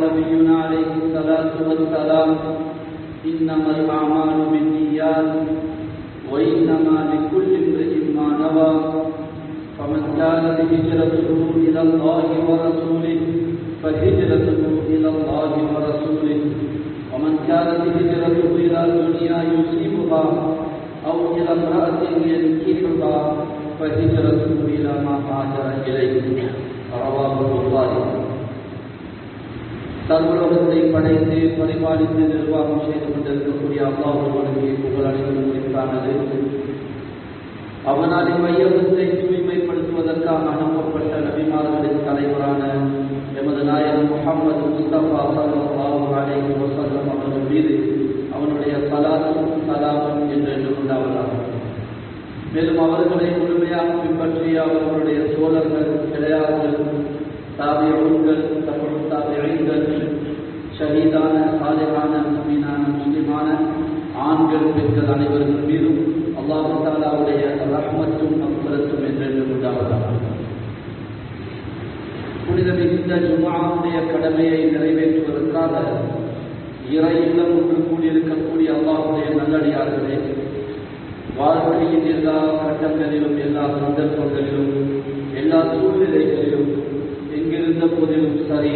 نبينا عليه الصلاة والسلام إنما الأعمال بالنيات وإنما لكل امرئ ما نوى فمن كانت هجرته إلى الله ورسوله فهجرته إلى الله ورسوله ومن كانت هجرته إلى دنيا يصيبها أو إلى امرأة ينكحها فهجرته إلى ما هاجر إليه رواه البخاري சர்வலோகத்தை படைத்து பரிபாலித்து நிர்வாகம் செய்து கொண்டிருக்கக்கூடிய அல்லாஹ் ஒருவனுக்கு புகழ் அனைத்தும் குறித்தானது அவனால் இவ்வையகத்தை தூய்மைப்படுத்துவதற்காக அனுப்பப்பட்ட நபிமார்களின் தலைவரான எமது நாயகம் முகமது முஸ்தபா சல்லாஹூ அலைஹி வஸல்லம் அவர்கள் மீது அவனுடைய சலாத்தும் சலாமும் என்றென்று உண்டாவதாக மேலும் அவர்களை முழுமையாக பின்பற்றிய அவர்களுடைய சோழர்கள் கிடையார்கள் தாபியங்கள் தமிழ் தாபியங்கள் ஷஹீதான சாலையான முஸ்லீனான முஸ்லிமான ஆண்கள் பெண்கள் அனைவர்கள் மீதும் அல்லாஹு தாலாவுடைய ரஹ்மத்தும் அக்பரத்தும் என்றென்று உண்டாவதாக புனித மிகுந்த ஜுமாவுடைய கடமையை நிறைவேற்றுவதற்காக இறை இல்லம் ஒன்று கூடியிருக்கக்கூடிய அல்லாஹுடைய நல்லடியார்களே வாழ்க்கையின் எல்லா கட்டங்களிலும் எல்லா சந்தர்ப்பங்களிலும் எல்லா சூழ்நிலைகளிலும் எங்கிருந்த போதிலும் சரி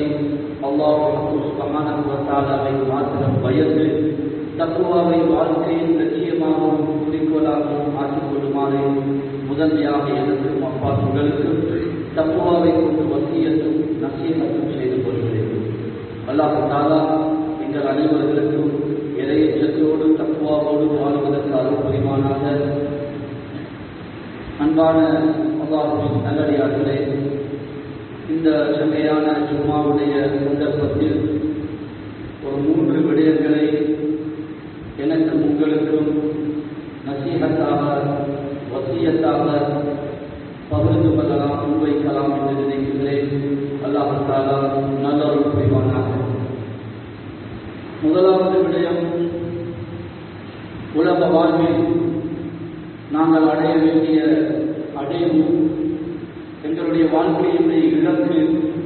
அல்லாஹாலாவை மாத்திரம் பயந்து தப்புவாவை வாழ்க்கையின் லட்சியமாகவும் குறிக்கோளாகவும் ஆக்கிக் கொள்ளுமாறு முதன்மையாக எனக்கும் அப்பா உங்களுக்கும் தப்புவாவை கொண்டு வசியத்தும் நசீகத்தும் செய்து கொள்கிறேன் அல்லாஹ் தாலா எங்கள் அனைவர்களுக்கும் இறையற்றத்தோடு தப்புவாவோடு வாழ்வதற்கு அருள் புரிவானாக அன்பான அல்லாஹின் நல்லடியார்களே இந்த செம்மையான ஜும்மாவுடைய சந்தர்ப்பத்தில் ஒரு மூன்று விடயங்களை எனக்கும் உங்களுக்கும் நசீகத்தாக வசியத்தாக பகிர்ந்து கொள்ளலாம் முன்வைக்கலாம் என்று நினைக்கிறேன் அல்லாஹாலா நல்ல ஒரு புரிவானாக முதலாவது விடயம் உலக வாழ்வில் நாங்கள் அடைய வேண்டிய அடைவு எங்களுடைய வாழ்க்கையினுடைய இலக்கு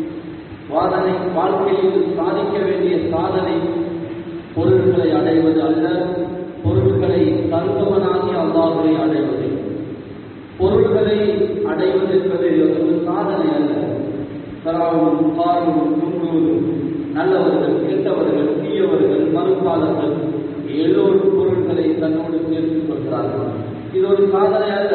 வாதனை வாழ்க்கையில் சாதிக்க வேண்டிய சாதனை பொருள்களை அடைவது அல்ல பொருள்களை தருபவனாகி அல்லாஹுவை அடைவது பொருள்களை அடைவது என்பது ஒரு சாதனை அல்ல தராவும் காரும் தூங்குவதும் நல்லவர்கள் கெட்டவர்கள் தீயவர்கள் மறுப்பாளர்கள் எல்லோரும் பொருள்களை தன்னோடு சேர்த்துக் கொள்கிறார்கள் இது ஒரு சாதனை அல்ல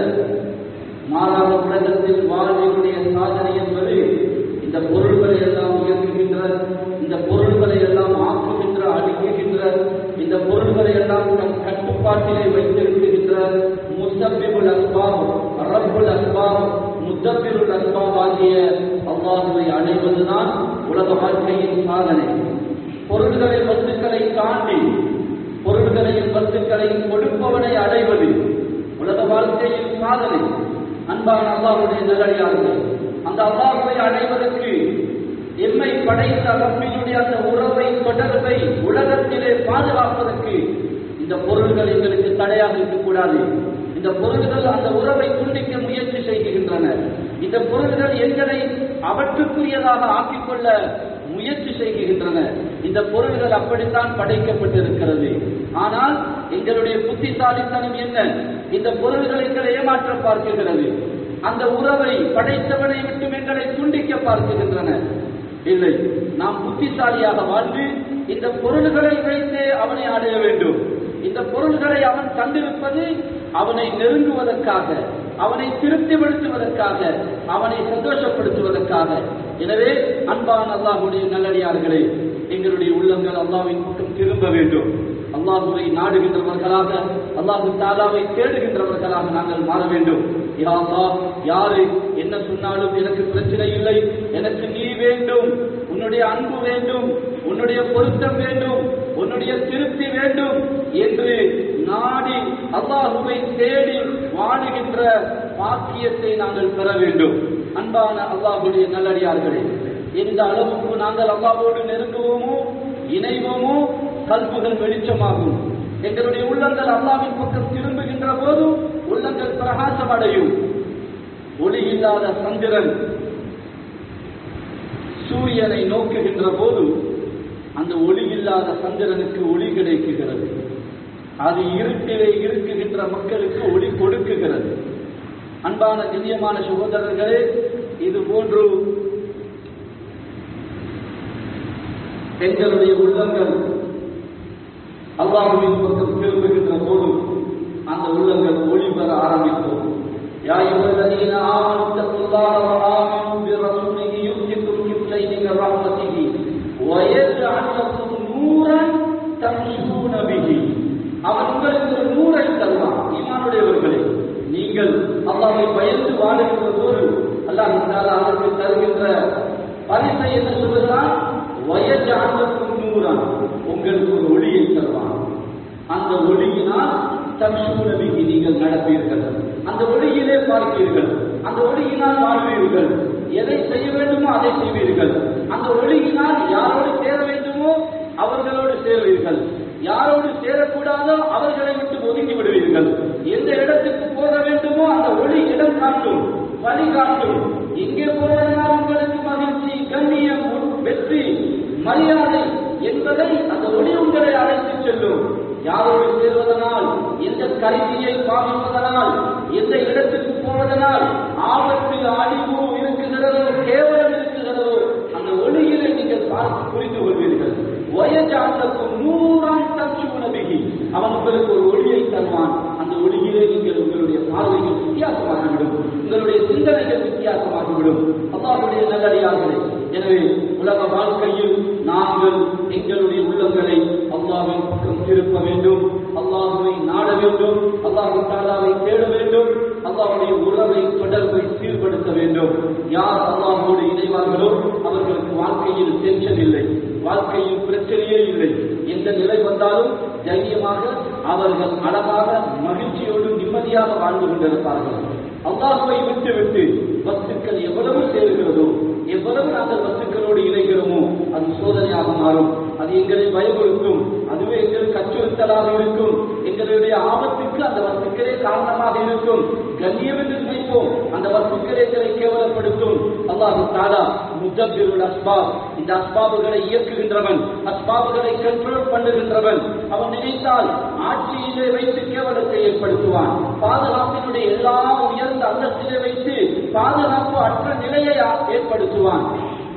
மாறாத உலகத்தில் வாழ்வினுடைய சாதனை என்பது இந்த பொருள்களை எல்லாம் இயக்குகின்ற இந்த பொருள்களை எல்லாம் ஆக்குகின்ற அழிக்குகின்ற இந்த பொருள்களை எல்லாம் தன் கட்டுப்பாட்டிலே வைத்திருக்கின்ற முஸ்தபிபுல் அஸ்பாப் ரப்புல் அஸ்பாப் முத்தபிருள் அஸ்பாப் ஆகிய அல்லாஹுவை அடைவதுதான் உலக வாழ்க்கையின் சாதனை பொருள்களை வஸ்துக்களை தாண்டி பொருள்களையும் வஸ்துக்களையும் கொடுப்பவனை அடைவது உலக வாழ்க்கையின் சாதனை அன்பான அல்லாஹுடைய நல்லடியார்கள் அந்த அல்லாஹுவை அடைவதற்கு எம்மை படைத்த ரப்பினுடைய அந்த உறவை தொடர்பை உலகத்திலே பாதுகாப்பதற்கு இந்த பொருள்கள் எங்களுக்கு தடையாக இருக்கக்கூடாது இந்த பொருள்கள் அந்த உறவை துண்டிக்க முயற்சி செய்கின்றன இந்த பொருள்கள் எங்களை அவற்றுக்குரியதாக ஆக்கிக்கொள்ள முயற்சி செய்கின்றன இந்த பொருள்கள் அப்படித்தான் படைக்கப்பட்டிருக்கிறது ஆனால் எங்களுடைய புத்திசாலித்தனம் என்ன இந்த பொருள்கள் எங்களை ஏமாற்ற பார்க்கின்றது அந்த உறவை படைத்தவனை விட்டு எங்களை துண்டிக்க பார்க்கின்றன இல்லை நாம் புத்திசாலியாக வாழ்ந்து இந்த பொருள்களை வைத்தே அவனை அடைய வேண்டும் இந்த பொருள்களை அவன் தந்திருப்பது அவனை நெருங்குவதற்காக அவனை திருப்திப்படுத்துவதற்காக அவனை சந்தோஷப்படுத்துவதற்காக எனவே அன்பான அல்லாஹுடைய நல்லடியார்களே எங்களுடைய உள்ளங்கள் அல்லாவின் பக்கம் திரும்ப வேண்டும் அல்லாஹுவை நாடுகின்றவர்களாக அல்லாஹு தாலாவை தேடுகின்றவர்களாக நாங்கள் மாற வேண்டும் யா அல்லாஹ், யாரு என்ன சொன்னாலும் எனக்கு பிரச்சனை இல்லை எனக்கு நீ வேண்டும் உன்னுடைய அன்பு வேண்டும் உன்னுடைய பொருத்தம் வேண்டும் உன்னுடைய திருப்தி வேண்டும் என்று நாடி அல்லாஹுவை தேடி வாழுகின்ற பாக்கியத்தை நாங்கள் பெற வேண்டும் அன்பான அல்லாஹுடைய நல்லடியார்களே எந்த அளவுக்கு நாங்கள் அல்லாஹோடு நெருங்குவோமோ இணைவோமோ கல்புகள் வெளிச்சமாகும் எங்களுடைய உள்ளங்கள் அல்லாவின் பக்கம் திரும்புகின்ற போது உள்ளங்கள் பிரகாசம் அடையும் ஒளி இல்லாத சந்திரன் சூரியனை நோக்குகின்ற போது அந்த ஒளி இல்லாத சந்திரனுக்கு ஒளி கிடைக்குகிறது அது இருட்டிலே இருக்குகின்ற மக்களுக்கு ஒளி கொடுக்குகிறது அன்பான திவ்யமான சகோதரர்களே இது போன்று எங்களுடைய உள்ளங்கள் அல்லாஹுவின் பக்கம் திரும்புகின்ற போதும் அந்த உள்ளங்கள் ஒளி பெற ஆரம்பிக்கும் يا أيها الذين آمنوا اتقوا الله وآمنوا برسوله يؤتكم كفلين من رحمته ويجعل لكم نورا تمشون به அவன் உங்களுக்கு ஒரு நூறை தருவான் ஈமானுடையவர்களே நீங்கள் அல்லாஹை பயந்து வாழுகிற போது அல்லாஹ் அதற்கு தருகின்ற பரிசை என்ன சொல்லுகிறான் வயது ஆண்டுக்கும் நூறான் உங்களுக்கு ஒரு ஒளியை தருவான் அந்த ஒளியினால் தம்சூனபிக்கு நீங்கள் நடப்பீர்கள் அந்த ஒளியிலே பார்ப்பீர்கள் அந்த ஒளியினால் வாழ்வீர்கள் எதை செய்ய வேண்டுமோ அதை செய்வீர்கள் அந்த ஒளியினால் யாரோடு சேர வேண்டுமோ அவர்களோடு சேர்வீர்கள் யாரோடு சேரக்கூடாதோ அவர்களை விட்டு ஒதுங்கி விடுவீர்கள் எந்த இடத்துக்கு போக வேண்டுமோ அந்த ஒளி இடம் காட்டும் வழி காட்டும் எங்கே போவதனால் உங்களுக்கு மகிழ்ச்சி கண்ணியம் வெற்றி மரியாதை என்பதை அந்த ஒளி உங்களை அழைத்து செல்லும் யாரோடு சேர்வதனால் எந்த கருவியை பாவிப்பதனால் எந்த இடத்துக்கு போவதனால் ஆபத்து அழிவு இருக்குகிறதோ கேவலம் இருக்குகிறதோ அந்த ஒளியிலே நீங்கள் பார்த்து புரிந்து கொள்வீர்கள் வயஜாத்தக்கும் நூறான் தச்சு உணவிகி அவன் உங்களுக்கு ஒரு ஒளியை தருவான் அந்த ஒளியிலே நீங்கள் உங்களுடைய பார்வைகள் வித்தியாசமாகிவிடும் உங்களுடைய சிந்தனைகள் வித்தியாசமாகிவிடும் அல்லாஹுடைய நல்லடியார்களே எனவே உலக வாழ்க்கையில் நாங்கள் எங்களுடைய உள்ளங்களை அல்லாவின் பக்கம் திருப்ப வேண்டும் அல்லாஹுவை நாட வேண்டும் அல்லாஹு தாலாவை தேட வேண்டும் அல்லாஹுடைய உறவை தொடர்பை சீர்படுத்த வேண்டும் யார் அல்லாஹோடு இணைவார்களோ அவர்களுக்கு வாழ்க்கையில் டென்ஷன் இல்லை வாழ்க்கையில் பிரச்சனையே இல்லை எந்த நிலை வந்தாலும் தைரியமாக அவர்கள் அழகாக மகிழ்ச்சியோடு நிம்மதியாக வாழ்ந்து கொண்டிருப்பார்கள் அல்லாஹுவை விட்டு விட்டு வஸ்துக்கள் எவ்வளவு சேருகிறதோ எவ்வளவு நாங்கள் வஸ்துக்களோடு இணைகிறோமோ அது சோதனையாக மாறும் அது எங்களை பயமுறுத்தும் அதுவே எங்களுக்கு அச்சுறுத்தலாக இருக்கும் எங்களுடைய ஆபத்துக்கு அந்த வஸ்துக்களே காரணமாக இருக்கும் கண்ணியம் என்று நினைப்போம் அந்த வஸ்துக்களே எங்களை கேவலப்படுத்தும் அல்லாஹு தாலா முத்தபிருள் அஸ்பாப் இந்த அஸ்பாபுகளை இயக்குகின்றவன் அஸ்பாபுகளை கண்ட்ரோல் பண்ணுகின்றவன் அவன் நினைத்தால் ஆட்சியிலே வைத்து கேவலத்தை ஏற்படுத்துவான் பாதுகாப்பினுடைய எல்லா உயர்ந்த அந்தஸ்திலே வைத்து பாதுகாப்பு அற்ற நிலையை ஏற்படுத்துவான்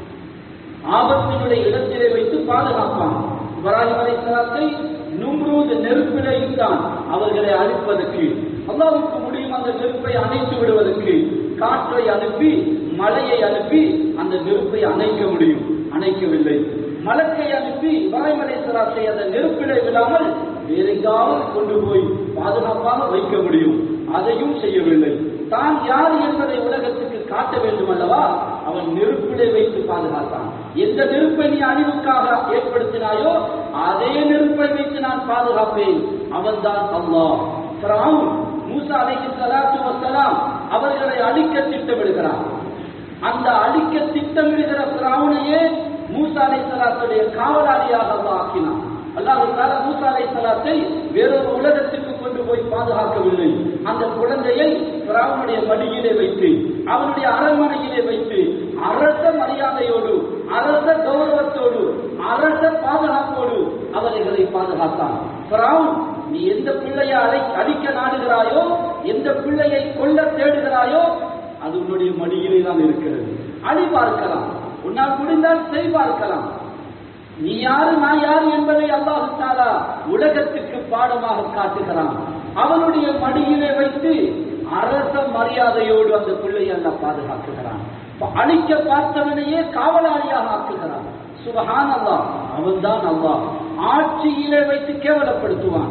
ஆபத்தினுடைய இடத்திலே வைத்து பாதுகாப்பான் இப்ராஹிம் அலைஹிஸ்ஸலாத்தை நும்ரூத் நெருப்பிலே இட்டான் அவர்களை அழிப்பதற்கு அல்லாஹ்வுக்கு முடியும் அந்த நெருப்பை அணைத்து விடுவதற்கு காற்றை அனுப்பி மழையை அனுப்பி அந்த நெருப்பை அணைக்க முடியும் அணைக்கவில்லை மலக்கை அனுப்பி இப்ராஹிம் அலைஹிஸ்ஸலாத்தை அந்த நெருப்பிலே விடாமல் வேற எங்காவது கொண்டு போய் பாதுகாப்பாக வைக்க முடியும் அதையும் செய்யவில்லை தான் யார் என்பதை உலகத்துக்கு காட்ட வேண்டும் அல்லவா அவன் நெருப்பிலே வைத்து பாதுகாத்தான் எந்த நெருப்பை நீ அழிவுக்காக ஏற்படுத்தினாயோ அதே நெருப்பை வைத்து நான் பாதுகாப்பேன் அவன்தான் அல்லாஹ் ஃபிரௌன் மூசா அலைஹி ஸலாத்து வஸலாம் அவர்களை அழிக்க திட்டமிடுகிறார் அந்த அழிக்க திட்டமிடுகிற ஃபிரௌனையே மூசா அலைஹிஸ்ஸலாத்துடைய காவலாளியாக அல்லாஹ் ஆக்கினான் அல்லாஹ் தாலா மூசா அலைஹிஸ்ஸலாத்தை வேறொரு உலகத்துக்கு கொண்டு போய் பாதுகாக்கவில்லை அந்த குழந்தையை பிராவனுடைய மடியிலே வைத்து அவனுடைய அரண்மனையிலே வைத்து அரச மரியாதையோடு அரச கௌரவத்தோடு அரச பாதுகாப்போடு அவர்களை பாதுகாத்தான் பிராவுன் நீ எந்த பிள்ளையை அழை அழிக்க நாடுகிறாயோ எந்த பிள்ளையை கொல்ல தேடுகிறாயோ அது உன்னுடைய மடியிலே தான் இருக்கிறது அழி பார்க்கலாம் உன்னால் முடிந்தால் செய் பார்க்கலாம் நீ யாரு நான் யாரு என்பதை அல்லாஹு தாலா உலகத்துக்கு பாடமாக காட்டுகிறான் அவனுடைய மடியிலே வைத்து அரச மரியாதையோடு அந்த பிள்ளையை அல்ல பாதுகாக்குகிறான் அழிக்க பார்த்தவனையே காவலாளியாக ஆக்குகிறான் சுபஹான் அல்லாஹ் அவன்தான் அல்லாஹ் ஆட்சியிலே வைத்து கேவலப்படுத்துவான்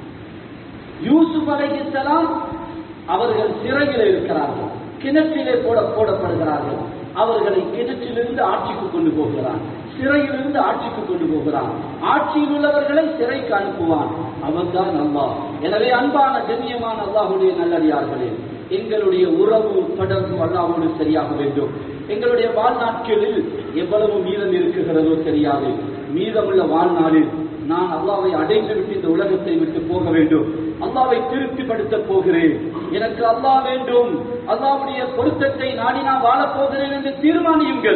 யூசுப் அலைஹிஸ்ஸலாம் அவர்கள் சிறையில் இருக்கிறார்கள் கிணற்றிலே போட போடப்படுகிறார்கள் அவர்களை கிணற்றிலிருந்து ஆட்சிக்கு கொண்டு போகிறான் சிறையிலிருந்து ஆட்சிக்கு கொண்டு போகிறான் ஆட்சியில் உள்ளவர்களை சிறைக்கு அனுப்புவான் அவன்தான் அல்லாஹ் எனவே அன்பான கண்ணியமான அல்லாஹுடைய நல்லடியார்களே எங்களுடைய உறவு தொடர்பு அல்லாஹோடு சரியாக வேண்டும் எங்களுடைய வாழ்நாட்களில் எவ்வளவு மீதம் இருக்குகிறதோ தெரியாது மீதமுள்ள வாழ்நாளில் நான் அல்லாவை அடைந்து விட்டு இந்த உலகத்தை விட்டு போக வேண்டும் அல்லாவை திருப்திப்படுத்த போகிறேன் எனக்கு அல்லாஹ் வேண்டும் அல்லாவுடைய பொருத்தத்தை நாடி நான் வாழப் போகிறேன் என்று தீர்மானியுங்கள்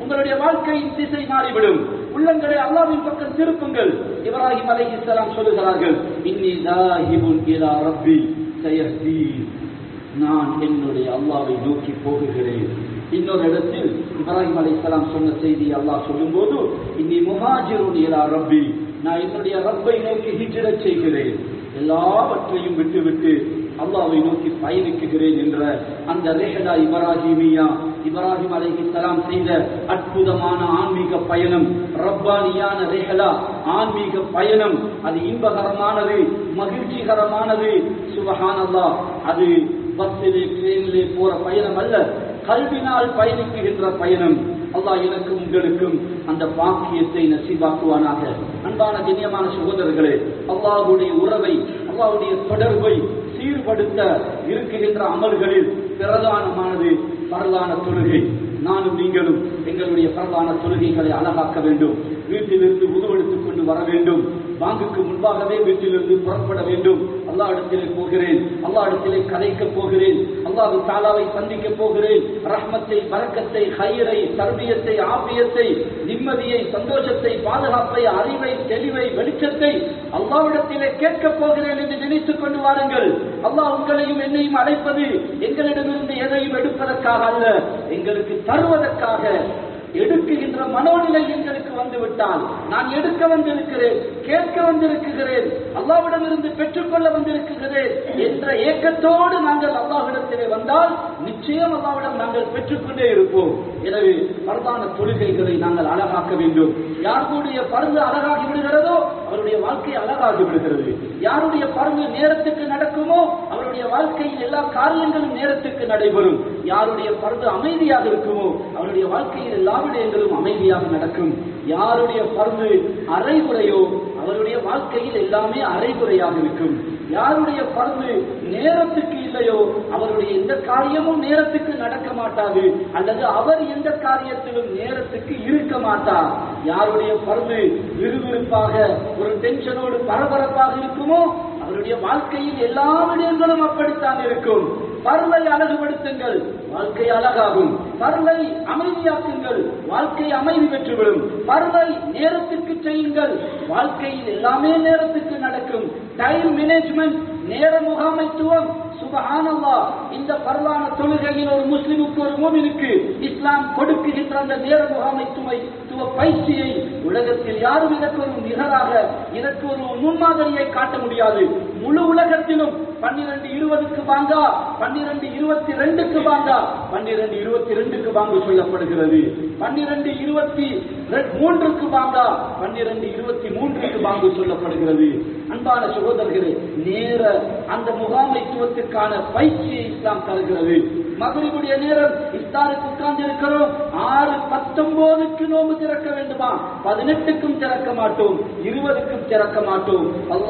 உங்களுடைய வாழ்க்கையின் திசை மாறிவிடும் உள்ளங்களை அல்லாஹ்வின் பக்கம் திருப்புங்கள் இப்ராஹிம் அலைஹிஸ்ஸலாம் சொல்லுகிறார்கள் இன்னி தாஹிபுன் இலா ரப்பி சயஹ்தீன் நான் என்னுடைய அல்லாவை நோக்கி போகுகிறேன் இன்னொரு இடத்தில் இப்ராஹிம் அலைஹிஸ்ஸலாம் சொன்ன செய்தி அல்லாஹ் சொல்லும்போது இன்னி முஹாஜிருன் இலா ரப்பி நான் என்னுடைய ரப்பை நோக்கி ஹிஜ்ரத் செய்கிறேன் எல்லாவற்றையும் விட்டுவிட்டு அல்லாவை நோக்கி பயணிக்குகிறேன் என்ற அந்த ரேஹலா இப்ராஹிமியா இப்ராஹிம் அலைஹிஸ்ஸலாம் செய்த அற்புதமான ஆன்மீக பயணம் ரப்பானியான ரேஹலா ஆன்மீக பயணம் அது இன்பகரமானது மகிழ்ச்சிகரமானது சுபஹானல்லா அது பஸ்ஸிலே ட்ரெயினிலே போற பயணம் அல்ல கல்வினால் பயணிக்குகின்ற பயணம் அல்லாஹ் எனக்கும் உங்களுக்கும் அந்த பாக்கியத்தை நசீபாக்குவானாக அன்பான கண்ணியமான சகோதரர்களே அல்லாஹ்வுடைய உறவை அல்லாஹ்வுடைய தொடர்பை சீர்படுத்த இருக்குகின்ற அமல்களில் பிரதானமானது பரலான தொழுகை நானும் நீங்களும் எங்களுடைய பரலான தொழுகைகளை அழகாக்க வேண்டும் வீட்டிலிருந்து உருவெடுத்துக் கொண்டு வர வேண்டும் பாங்குக்கு முன்பாகவே வீட்டிலிருந்து புறப்பட வேண்டும் அல்லா இடத்திலே போகிறேன் அல்லா இடத்திலே கதைக்க போகிறேன் அல்லாஹு தாலாவை சந்திக்க போகிறேன் ரஹ்மத்தை பறக்கத்தை ஹைரை தர்பியத்தை ஆபியத்தை நிம்மதியை சந்தோஷத்தை பாதுகாப்பை அறிவை தெளிவை வெளிச்சத்தை அல்லாவிடத்திலே கேட்கப் போகிறேன் என்று நினைத்துக் கொண்டு வாருங்கள் அல்லாஹ் உங்களையும் என்னையும் அழைப்பது எங்களிடமிருந்து எதையும் எடுப்பதற்காக அல்ல எங்களுக்கு தருவதற்காக எடுக்குகின்ற மனோநிலை எங்களுக்கு வந்துவிட்டால் நான் எடுக்க வந்திருக்கிறேன் கேட்க வந்திருக்கிறேன் அல்லாவிடமிருந்து பெற்றுக்கொள்ள வந்திருக்கிறேன் என்ற ஏக்கத்தோடு நாங்கள் அல்லாவிடத்திலே வந்தால் நிச்சயம் அல்லாவிடம் நாங்கள் பெற்றுக்கொண்டே இருப்போம் எனவே பரதான தொழுகைகளை நாங்கள் அழகாக்க வேண்டும் யாருடைய பருந்து அழகாகி விடுகிறதோ அவருடைய வாழ்க்கை அழகாகி விடுகிறது யாருடைய பருந்து நேரத்துக்கு நடக்குமோ அவருடைய வாழ்க்கையில் எல்லா காரியங்களும் நேரத்துக்கு நடைபெறும் யாருடைய பருந்து அமைதியாக இருக்குமோ அவருடைய வாழ்க்கையில் எல்லா விடயங்களும் அமைதியாக நடக்கும் யாருடைய பருந்து அரைகுறையோ அவருடைய வாழ்க்கையில் எல்லாமே அரைகுறையாக இருக்கும் யாருடைய பருந்து நேரத்துக்கு இல்லையோ அவருடைய எந்த காரியமும் நேரத்துக்கு நடக்க மாட்டாது அல்லது அவர் எந்த காரியத்திலும் நேரத்துக்கு இருக்க மாட்டார் யாருடைய பருந்து விறுவிறுப்பாக ஒரு டென்ஷனோடு பரபரப்பாக இருக்குமோ அவருடைய வாழ்க்கையில் எல்லா விடயங்களும் அப்படித்தான் இருக்கும் பருளை அழகுபடுத்துங்கள் வாழ்க்கை அழகாகும் பருளை அமைதியாக்குங்கள் வாழ்க்கை அமைதி பெற்றுவிடும் பருளை நேரத்துக்கு செய்யுங்கள் வாழ்க்கையில் எல்லாமே நேரத்துக்கு நடக்கும் டைம் மேனேஜ்மெண்ட் நேர முகாமைத்துவம் சுபஹானல்லா இந்த பரவான தொழுகையில் ஒரு முஸ்லிமுக்கு ஒரு மூமினுக்கு இஸ்லாம் கொடுக்குகின்ற அந்த நேர முகாமைத்துவை துவ பயிற்சியை உலகத்தில் யாரும் இதற்கு ஒரு நிகராக இதற்கு ஒரு முன்மாதிரியை காட்ட முடியாது முழு உலகத்திலும் பன்னிரண்டு இருபதுக்கு பாங்கா பன்னிரண்டு இருபத்தி ரெண்டுக்கு பாங்கா பன்னிரண்டு இருபத்தி ரெண்டுக்கு பாங்கு சொல்லப்படுகிறது பன்னிரண்டு இருபத்தி மூன்றுக்கு பாங்கா பன்னிரண்டு இருபத்தி மூன்றுக்கு பாங்கு சொல்லப்படுகிறது அன்பான சகோதரர்களே நேர அந்த முகாமைத்துவத்துக்கான பயிற்சியை இஸ்லாம் தருகிறது மகரிபுடைய நேரம் இஸ்தாருக்கு உட்கார்ந்து இருக்கிறோம் ஆறு பத்தொன்பதுக்கு நோம்பு திறக்க வேண்டுமா பதினெட்டுக்கும் திறக்க மாட்டோம் இருபதுக்கும் திறக்க மாட்டோம்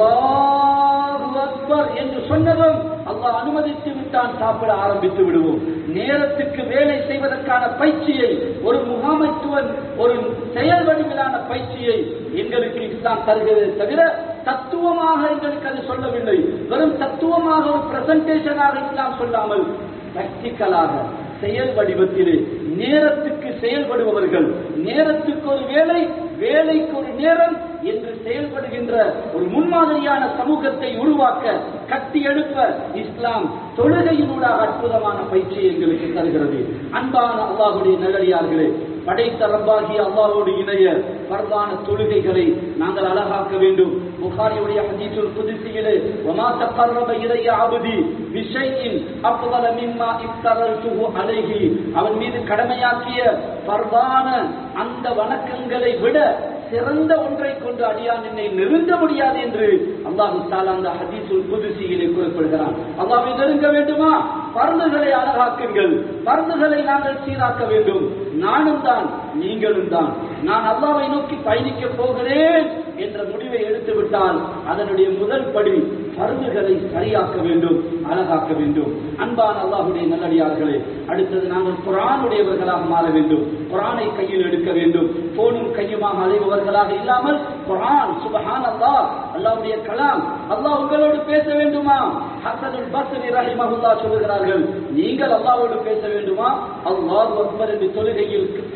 அல்லாஹு அக்பர் என்று சொன்னதும் அல்லாஹ் அனுமதித்து விட்டான் சாப்பிட ஆரம்பித்து விடுவோம் நேரத்துக்கு வேலை செய்வதற்கான பயிற்சியை ஒரு முகாமைத்துவன் ஒரு செயல் வடிவிலான பயிற்சியை எங்களுக்கு இஸ்லாம் தருகிறது தவிர தத்துவமாக எங்களுக்கு அது சொல்லவில்லை வெறும் தத்துவமாக ஒரு பிரசன்டேஷனாக இஸ்லாம் சொல்லாமல் பிராக்டிக்கலாக செயல் வடிவத்திலே நேரத்துக்கு செயல்படுபவர்கள் நேரத்துக்கு ஒரு வேலை வேலைக்கு ஒரு நேரம் என்று செயல்படுகின்ற ஒரு முன்மாதிரியான சமூகத்தை உருவாக்க கட்டி எழுப்ப இஸ்லாம் தொழுகையினூடாக அற்புதமான பயிற்சியை எங்களுக்கு தருகிறது அன்பான அல்லாஹுடைய நல்லடியார்களே படைத்த ரப்பாகி அல்லாஹோடு இணைய பரவான தொழுகைகளை நாங்கள் அழகாக்க வேண்டும் புகாரியுடைய ஹதீஸுல் குதிசியிலே வமா தக்கர்ரப இலைய அபதி விஷயின் அப்தல மிம்மா இஃப்தரல்துஹு அலைஹி அவன் மீது கடமையாக்கிய பரவான அந்த வணக்கங்களை விட சிறந்த ஒன்றை கொண்டு அடியான் என்னை நெருங்க முடியாது என்று அல்லாஹு தாலா அந்த ஹதீசுல் குதிசியிலே குறிப்பிடுகிறான் அல்லாவை நெருங்க வேண்டுமா பருந்துகளை அழகாக்குங்கள் பருந்துகளை நாங்கள் சீராக்க வேண்டும் நானும் தான் நீங்களும் தான் நான் அல்லாவை நோக்கி பயணிக்க போகிறேன் என்ற முடிவை எடுத்து விட்டால் அதனுடைய முதல் படி பருந்துகளை சரியாக்க வேண்டும் அழகாக்க வேண்டும் அன்பான அல்லாஹுடைய நல்லடியார்களே அடுத்தது நாங்கள் குரானுடையவர்களாக மாற வேண்டும் குரானை கையில் எடுக்க வேண்டும் போனும் கையுமாக அலைபவர்களாக இல்லாமல் குரான் சுபஹான் அல்லாஹ் அல்லாஹ்வுடைய கலாம் அல்லாஹ் உங்களோடு பேச வேண்டுமா ஹசனுல் பஸ்ரி ரஹிமஹுல்லாஹ் சொல்லுகிறார்கள் நீங்கள் அல்லாஹ்வோடு பேச வேண்டுமா அல்லாஹ் அக்பர் என்று தொழுகையில் தக்பீர்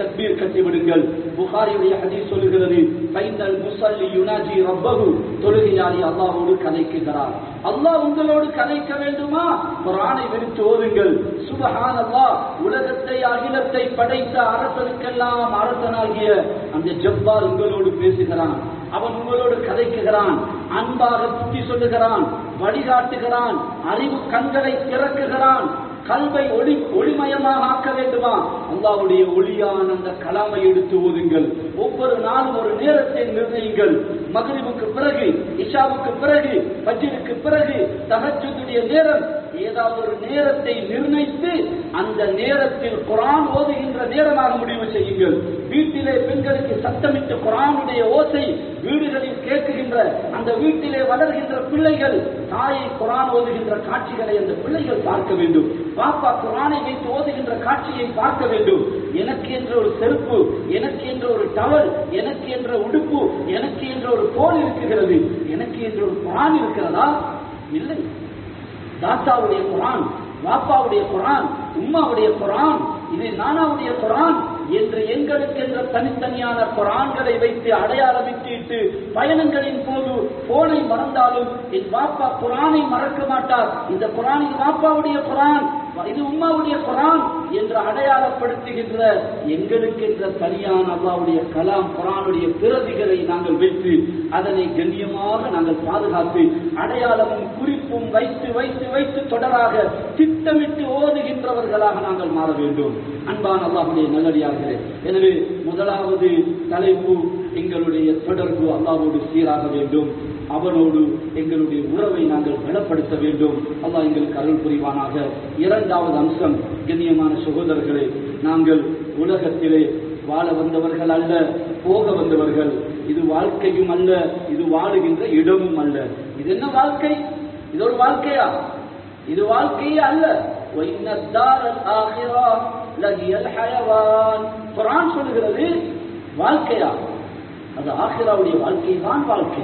கட்டி விடுங்கள் புகாரியுடைய ஹதீஸ் சொல்லுகிறது ஃபைனல் முஸல்லி யுனாஜி ரப்பஹு தொழுகையாளி அல்லாஹ்வோடு கதைக்குகிறார் அல்லாஹ் உங்களோடு கதைக்க வேண்டுமா குர்ஆனை விரித்து ஓதுங்கள் சுபஹானல்லாஹ் உலகத்தை அகிலத்தை படைத்த அரசனுக்கெல்லாம் அரசனாகிய அந்த ஜப்பார் உங்களோடு பேசுகிறான் அவன் உங்களோடு கதைக்குகிறான் அன்பாக புத்தி சொல்லுகிறான் வழிகாட்டுகிறான் அறிவு கண்களை திறக்குகிறான் கல்வை ஒளி ஒளிமயமாக ஆக்க வேண்டுமா அல்லாவுடைய ஒளியான அந்த கலாமை எடுத்து ஓதுங்கள் ஒவ்வொரு நாளும் ஒரு நேரத்தை நிர்ணயிங்கள் மகரிவுக்கு பிறகு இஷாவுக்கு பிறகு பஜ்ருக்கு பிறகு தகஜத்துடைய நேரம் ஏதாவது ஒரு நேரத்தை நிர்ணயித்து அந்த நேரத்தில் குரான் ஓதுகின்ற நேரமாக முடிவு செய்யுங்கள் வீட்டிலே பெண்களுக்கு சத்தமிட்டு குரானுடைய ஓசை வீடுகளில் கேட்குகின்ற அந்த வீட்டிலே வளர்கின்ற பிள்ளைகள் தாயை குரான் ஓதுகின்ற காட்சிகளை அந்த பிள்ளைகள் பார்க்க வேண்டும் பாப்பா குரானை வைத்து ஓதுகின்ற காட்சியை பார்க்க வேண்டும் எனக்கு என்ற ஒரு செருப்பு எனக்கு என்ற ஒரு டவல் எனக்கு என்ற உடுப்பு எனக்கு என்ற ஒரு தோல் இருக்குகிறது எனக்கு என்ற ஒரு குரான் இருக்கிறதா இல்லை தாத்தாவுடைய குரான் வாப்பாவுடைய குரான் உம்மாவுடைய குரான் இது நானாவுடைய குரான் என்று எங்களுக்கு என்ற தனித்தனியான குரான்களை வைத்து அடையாளமிட்டு பயணங்களின் போது போனை மறந்தாலும் என் பாப்பா குரானை மறக்க மாட்டார் இந்த குரான் இது பாப்பாவுடைய குரான் இது உம்மாவுடைய குரான் என்று அடையாளப்படுத்துகின்ற எங்களுக்கு என்ற தனியான அல்லாவுடைய கலாம் குரானுடைய பிரதிகளை நாங்கள் வைத்து அதனை கண்ணியமாக நாங்கள் பாதுகாத்து அடையாளமும் குறிப்பும் வைத்து வைத்து வைத்து தொடராக திட்டமிட்டு ஓதுகின்றவர்களாக நாங்கள் மாற வேண்டும் அன்பான அல்லாஹுடைய நல்லடியார்களே எனவே முதலாவது தலைப்பு எங்களுடைய தொடர்பு அல்லாவோடு சீராக வேண்டும் அவனோடு எங்களுடைய உறவை நாங்கள் பலப்படுத்த வேண்டும் அல்லாஹ் எங்களுக்கு அருள் புரிவானாக இரண்டாவது அம்சம் கண்ணியமான சகோதரர்களே நாங்கள் உலகத்திலே வாழ வந்தவர்கள் அல்ல போக வந்தவர்கள் இது வாழ்க்கையும் அல்ல இது வாழுகின்ற இடமும் அல்ல இது என்ன வாழ்க்கை இது ஒரு வாழ்க்கையா இது வாழ்க்கையே அல்ல وَإِنَّ الدَّارَ الْآخِرَةَ لَهِيَ الْحَيَوَانُ குர்ஆன் சொல்கிறது வாழ்க்கையா அது ஆகிராவுடைய வாழ்க்கை தான் வாழ்க்கை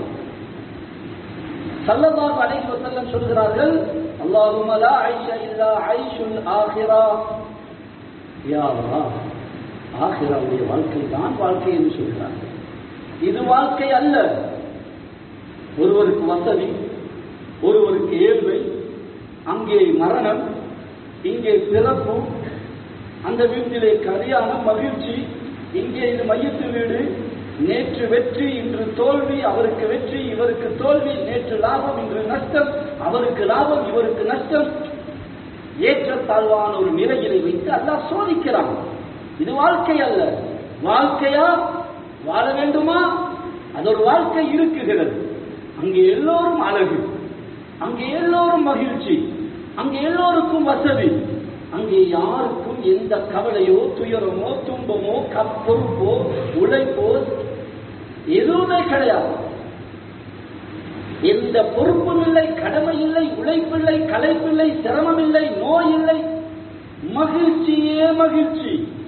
சல்லல்லாஹு அலைஹி வஸல்லம் சொல்கிறார்கள் அல்லாஹும்ம லா ஐஷ இல்லா ஐஷுல் ஆகிரா யா அல்லாஹ் ஆகிராவுடைய வாழ்க்கை தான் வாழ்க்கை என்று சொல்கிறார்கள் இது வாழ்க்கை அல்ல ஒருவருக்கு வசதி ஒருவருக்கு ஏழ்மை அங்கே மரணம் இங்கே பிறப்பு அந்த வீட்டிலே கல்யாணம் மகிழ்ச்சி இங்கே இது மையத்து வீடு நேற்று வெற்றி இன்று தோல்வி அவருக்கு வெற்றி இவருக்கு தோல்வி நேற்று லாபம் இன்று நஷ்டம் அவருக்கு லாபம் இவருக்கு நஷ்டம் ஏற்றத்தாழ்வான ஒரு நிலையிலை வைத்து அல்லாஹ் சோதிக்கிறான் இது வாழ்க்கை அல்ல வாழ்க்கையா வாழ வேண்டுமா அது ஒரு வாழ்க்கை இருக்குகிறது அங்கே எல்லோரும் அழகு அங்கே எல்லோரும் மகிழ்ச்சி அங்கே எல்லோருக்கும் வசதி அங்கே யாருக்கும் எந்த கவலையோ துயரமோ துன்பமோ கப் பொறுப்போ உழைப்போ எதுவுமே கிடையாது எந்த பொறுப்பும் இல்லை கடமை இல்லை உழைப்பில்லை களைப்பில்லை சிரமம் இல்லை நோய் இல்லை மகிழ்ச்சியே மகிழ்ச்சி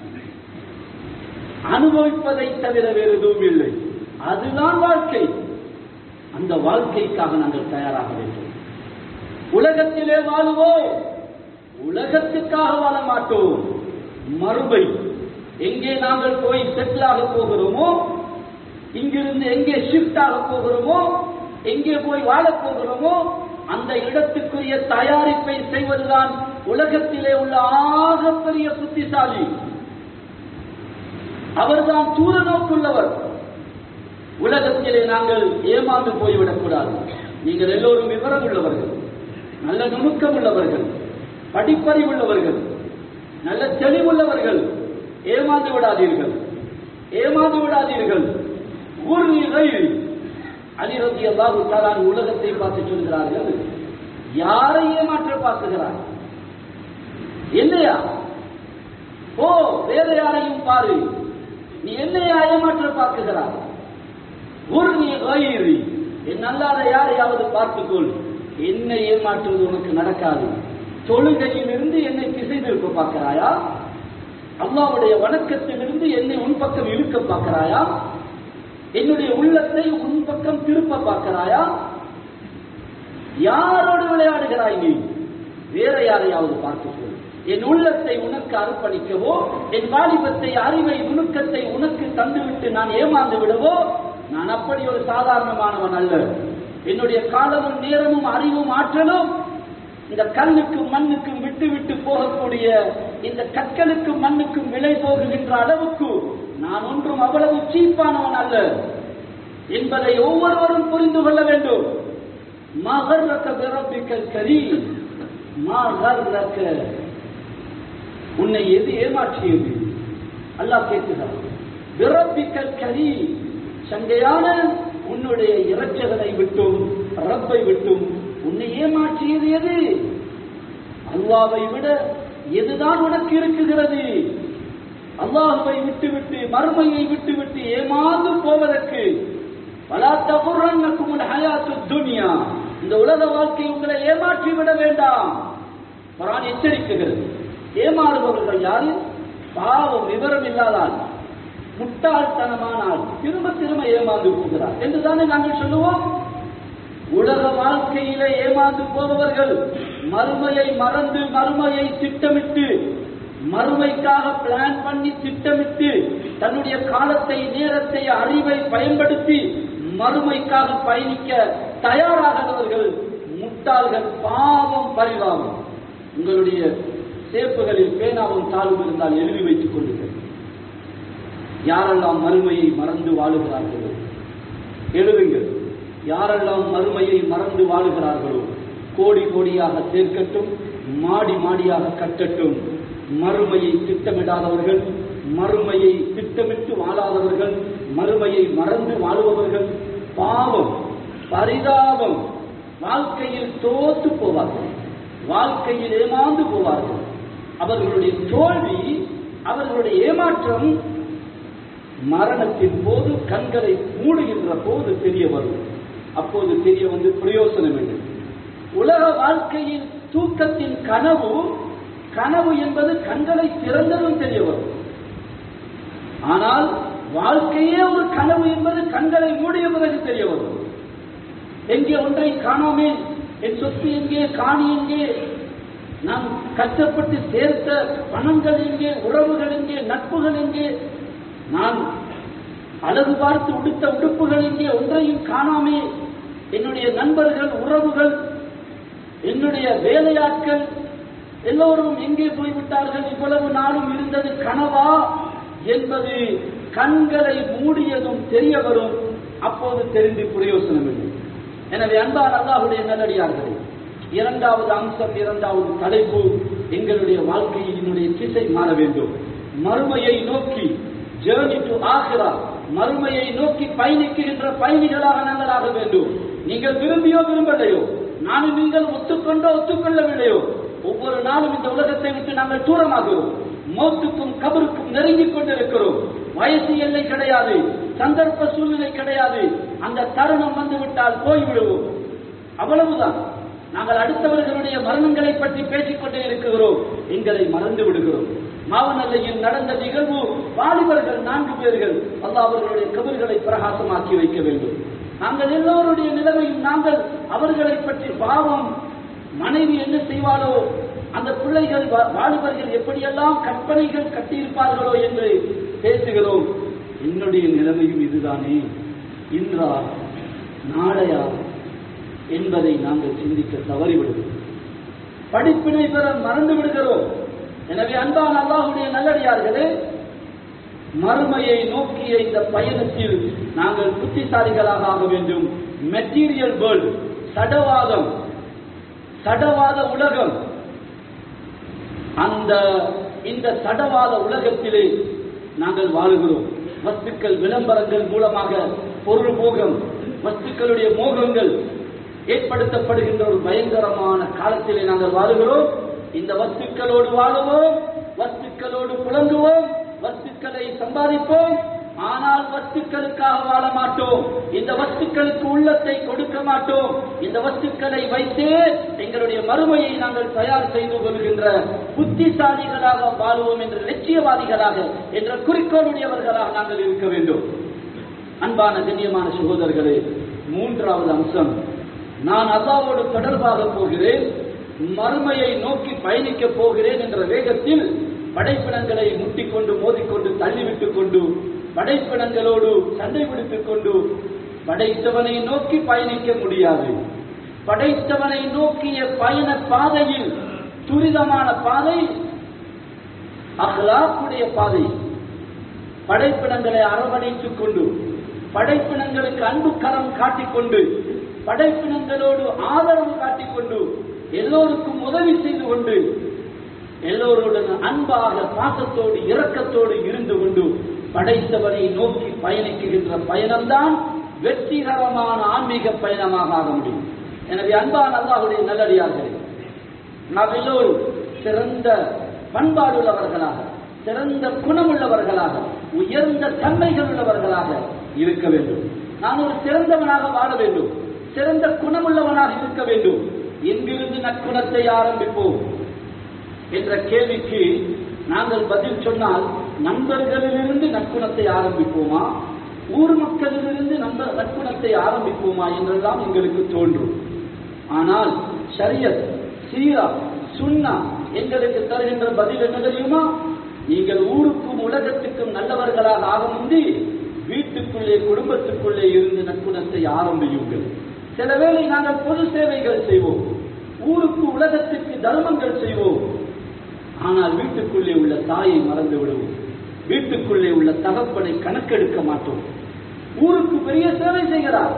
அனுபவிப்பதை தவிர வேறு எதுவும் இல்லை அதுதான் வாழ்க்கை அந்த வாழ்க்கைக்காக நாங்கள் தயாராக வேண்டும் உலகத்திலே வாழுவோம் உலகத்துக்காக வாழ மாட்டோம் மறுபை எங்கே நாங்கள் போய் செட்டில் ஆக போகிறோமோ இங்கிருந்து எங்கே ஷிஃப்ட் ஆக போகிறோமோ எங்கே போய் வாழப் போகிறோமோ அந்த இடத்துக்குரிய தயாரிப்பை செய்வதுதான் உலகத்திலே உள்ள ஆகப்பெரிய புத்திசாலி அவர்தான் தூர நோக்குள்ளவர் உலகத்திலே நாங்கள் ஏமாந்து போய்விடக் கூடாது நீங்கள் எல்லோரும் விவரம் உள்ளவர்கள் நல்ல நுணுக்கம் உள்ளவர்கள் படிப்பறிவுள்ளவர்கள் நல்ல தெளிவுள்ளவர்கள் ஏமாந்து விடாதீர்கள் ஏமாந்து விடாதீர்கள் ஊர்நிலை அலிரதி அல்லாஹு தாலான் உலகத்தை பார்த்து சொல்கிறார்கள் யாரை ஏமாற்ற பார்க்குகிறார் என்னையா ஓ வேற யாரையும் பாரு நீ என்னையா ஏமாற்ற பார்க்குகிறார் ஊர்ணி கயிறு என் அல்லாத யாரையாவது பார்த்துக்கொள் என்னை ஏமாற்றுவது உனக்கு நடக்காது தொழுகையில் இருந்து என்னை திசை திருப்ப பார்க்கிறாயா அல்லாவுடைய வணக்கத்திலிருந்து என்னை உன் பக்கம் இழுக்க பார்க்கிறாயா என்னுடைய உள்ளத்தை உன் பக்கம் திருப்ப பார்க்கிறாயா யாரோடு விளையாடுகிறாய் நீ வேற யாரையாவது பார்த்துக்கொள் என் உள்ளத்தை உனக்கு அர்ப்பணிக்கவோ என் வாலிபத்தை அறிவை நுணுக்கத்தை உனக்கு தந்துவிட்டு நான் ஏமாந்து விடவோ நான் அப்படி ஒரு சாதாரணமானவன் அல்ல என்னுடைய காலமும் நேரமும் அறிவும் ஆற்றலும் இந்த கல்லுக்கும் மண்ணுக்கும் விட்டு விட்டு போகக்கூடிய இந்த கற்களுக்கும் மண்ணுக்கும் விலை போகுகின்ற அளவுக்கு நான் ஒன்றும் அவ்வளவு சீப்பானவன் அல்ல என்பதை ஒவ்வொருவரும் புரிந்து கொள்ள வேண்டும் மகர்ரக்க பிறப்பிக்கல் கரி மகர்ரக்க உன்னை எது ஏமாற்றியது அல்லாஹ் கேட்கிறார் பிறப்பிக்கல் கரி சண்டையான உன்னுடைய இறைச்சகனை விட்டும் ரப்பை விட்டும் உன்னை ஏமாற்றியது எது அல்லாவை விட எதுதான் உனக்கு இருக்குகிறது அல்லாஹுவை விட்டுவிட்டு மறுமையை விட்டுவிட்டு ஏமாந்து போவதற்கு பலா தகுரன்னக்கும் ஹயாத்து துனியா இந்த உலக வாழ்க்கை உங்களை ஏமாற்றி விட வேண்டாம் குரான் எச்சரிக்குகிறது ஏமாறுபவர்கள் யாரு பாவம் விவரம் இல்லாதால் முட்டாள்தனமானால் திரும்ப திரும்ப ஏமாந்து போகிறார் என்றுதானே நாங்கள் சொல்லுவோம் உலக வாழ்க்கையில ஏமாந்து போபவர்கள் மறுமையை மறந்து மறுமையை திட்டமிட்டு மறுமைக்காக பிளான் பண்ணி திட்டமிட்டு தன்னுடைய காலத்தை நேரத்தை அறிவை பயன்படுத்தி மறுமைக்காக பயணிக்க தயாராகிறவர்கள் முட்டாள்கள் பாவம் பரிவாகும் உங்களுடைய சேப்புகளில் பேனாவும் தாளும் இருந்தால் எழுதி வைத்துக் கொள்ளுங்கள் யாரெல்லாம் மறுமையை மறந்து வாழுகிறார்களோ எழுதுங்கள் யாரெல்லாம் மறுமையை மறந்து வாழுகிறார்களோ கோடி கோடியாக சேர்க்கட்டும் மாடி மாடியாக கட்டட்டும் மறுமையை திட்டமிடாதவர்கள் மறுமையை திட்டமிட்டு வாழாதவர்கள் மறுமையை மறந்து வாழுபவர்கள் பாவம் பரிதாபம் வாழ்க்கையில் தோத்து போவார்கள் வாழ்க்கையில் ஏமாந்து போவார்கள் அவர்களுடைய தோல்வி அவர்களுடைய ஏமாற்றம் மரணத்தின் போது கண்களை மூடுகின்ற போது தெரிய வரும் அப்போது தெரிய வந்து பிரயோசனம் இல்லை உலக வாழ்க்கையின் தூக்கத்தின் கனவு கனவு என்பது கண்களை திறந்ததும் தெரிய வரும் ஆனால் வாழ்க்கையே ஒரு கனவு என்பது கண்களை மூடிய பிறகு தெரிய வரும் எங்கே ஒன்றை காணாமே என் சொத்து எங்கே காணி எங்கே நாம் கஷ்டப்பட்டு சேர்த்த பணங்கள் எங்கே உறவுகள் எங்கே நட்புகள் எங்கே நான் அழகு பார்த்து உடுத்த உடுப்புகள் எங்கே ஒன்றையும் காணாமே என்னுடைய நண்பர்கள் உறவுகள் என்னுடைய வேலையாட்கள் எல்லோரும் எங்கே போய்விட்டார்கள் இவ்வளவு நாளும் இருந்தது கனவா என்பது கண்களை மூடியதும் தெரிய வரும் அப்போது தெரிந்து பிரயோசனம் இல்லை எனவே அன்பார் அல்லாஹுடைய நல்லடியார்களே இரண்டாவது அம்சம் இரண்டாவது தலைப்பு எங்களுடைய வாழ்க்கையில் என்னுடைய திசை மாற வேண்டும் மறுமையை நோக்கி ஜேர்னி டு ஆகிறா மறுமையை நோக்கி பயணிக்கின்ற பயணிகளாக நாங்கள் ஆக வேண்டும் நீங்கள் விரும்பியோ விரும்பலையோ நானும் நீங்கள் ஒத்துக்கொண்டோ ஒத்துக்கொள்ளவில்லையோ ஒவ்வொரு நாளும் இந்த உலகத்தை விட்டு நாங்கள் தூரமாகிறோம் மௌத்துக்கும் கபருக்கும் நெருங்கிக் கொண்டிருக்கிறோம் வயசு எல்லை கிடையாது சந்தர்ப்ப சூழ்நிலை கிடையாது அந்த தருணம் வந்து விட்டால் போய்விடுவோம் அவ்வளவுதான் நாங்கள் அடுத்தவர்களுடைய மரணங்களை பற்றி பேசிக் கொண்டே இருக்கிறோம் எங்களை மறந்து விடுகிறோம் மாவனல்லையில் நடந்த நிகழ்வு வாலிபர்கள் நான்கு பேர்கள் அல்லாஹ் அவர்களுடைய கபர்களை பிரகாசமாக்கி வைக்க வேண்டும் நாங்கள் எல்லோருடைய நிலைமையும் நாங்கள் அவர்களை பற்றி பாவம் மனைவி என்ன செய்வாளோ அந்த பிள்ளைகள் வா- வாலிபர்கள் எப்படியெல்லாம் கற்பனைகள் கட்டியிருப்பார்களோ என்று பேசுகிறோம் என்னுடைய நிலைமையும் இதுதானே இன்றா நாளையா என்பதை நாங்கள் சிந்திக்க தவறிவிடுகிறோம் படிப்பினை பெற மறந்து விடுகிறோம் எனவே அன்பான அல்லாஹுடைய நல்லடியார்களே மறுமையை நோக்கிய இந்த பயணத்தில் நாங்கள் புத்திசாலிகளாக ஆக வேண்டும் மெட்டீரியல் வேர்ல்டு சடவாதம் சடவாத உலகம் அந்த இந்த சடவாத உலகத்திலே நாங்கள் வாழுகிறோம் வஸ்துக்கள் விளம்பரங்கள் மூலமாக பொருள் மோகம் வஸ்துக்களுடைய மோகங்கள் ஏற்படுத்தப்படுகின்ற ஒரு பயங்கரமான காலத்திலே நாங்கள் வாழுகிறோம் இந்த வஸ்துக்களோடு வாழுவோம் வஸ்துக்களோடு புலங்குவோம் வஸ்துக்களை சம்பாதிப்போம் ஆனால் வஸ்துக்களுக்காக வாழ மாட்டோம் இந்த வஸ்துக்களுக்கு உள்ளத்தை கொடுக்க மாட்டோம் இந்த வஸ்துக்களை வைத்தே எங்களுடைய மறுமையை நாங்கள் தயார் செய்து கொள்கின்ற புத்திசாலிகளாக வாழுவோம் என்ற லட்சியவாதிகளாக என்ற குறிக்கோளுடையவர்களாக நாங்கள் இருக்க வேண்டும் அன்பான கண்ணியமான சகோதரர்களே மூன்றாவது அம்சம் நான் அல்லாவோடு தொடர்பாக போகிறேன் மறுமையை நோக்கி பயணிக்கப் போகிறேன் என்ற வேகத்தில் படைப்பினங்களை முட்டிக்கொண்டு மோதிக்கொண்டு தள்ளிவிட்டுக் கொண்டு படைப்பினங்களோடு சண்டை பிடித்துக் கொண்டு படைத்தவனை நோக்கி பயணிக்க முடியாது படைத்தவனை நோக்கிய பயண பாதையில் துரிதமான பாதை அஹ்லாக்குடைய பாதை படைப்பினங்களை அரவணைத்துக் கொண்டு படைப்பினங்களுக்கு அன்பு கரம் காட்டிக்கொண்டு படைப்பினங்களோடு ஆதரவு காட்டிக்கொண்டு எல்லோருக்கும் உதவி செய்து கொண்டு எல்லோருடன் அன்பாக பாசத்தோடு இரக்கத்தோடு இருந்து கொண்டு படைத்தவனை நோக்கி பயணிக்குகின்ற பயணம்தான் வெற்றிகரமான ஆன்மீக பயணமாக ஆக முடியும் எனவே அன்பான அல்லாஹுடைய நல்லடியார்களே நாம் எல்லோரும் சிறந்த பண்பாடுள்ளவர்களாக சிறந்த குணமுள்ளவர்களாக உயர்ந்த தன்மைகள் உள்ளவர்களாக இருக்க வேண்டும் நான் ஒரு சிறந்தவனாக வாழ வேண்டும் சிறந்த குணமுள்ளவனாக இருக்க வேண்டும் எங்கிருந்து நற்குணத்தை ஆரம்பிப்போம் என்ற கேள்விக்கு நாங்கள் பதில் சொன்னால் நண்பர்களிலிருந்து நற்குணத்தை ஆரம்பிப்போமா ஊர் மக்களிலிருந்து நண்பர் நற்குணத்தை ஆரம்பிப்போமா என்றெல்லாம் எங்களுக்கு தோன்றும் ஆனால் ஷரியத் சீரா சுன்னா எங்களுக்கு தருகின்ற பதில் என்ன தெரியுமா நீங்கள் ஊருக்கும் உலகத்துக்கும் நல்லவர்களாக ஆக முந்தி வீட்டுக்குள்ளே குடும்பத்துக்குள்ளே இருந்து நற்குணத்தை ஆரம்பியுங்கள் சில வேளை நாங்கள் பொது சேவைகள் செய்வோம் ஊருக்கு உலகத்திற்கு தர்மங்கள் செய்வோம் ஆனால் வீட்டுக்குள்ளே உள்ள தாயை மறந்து விடுவோம் வீட்டுக்குள்ளே உள்ள தகப்பனை கணக்கெடுக்க மாட்டோம் ஊருக்கு பெரிய சேவை செய்கிறார்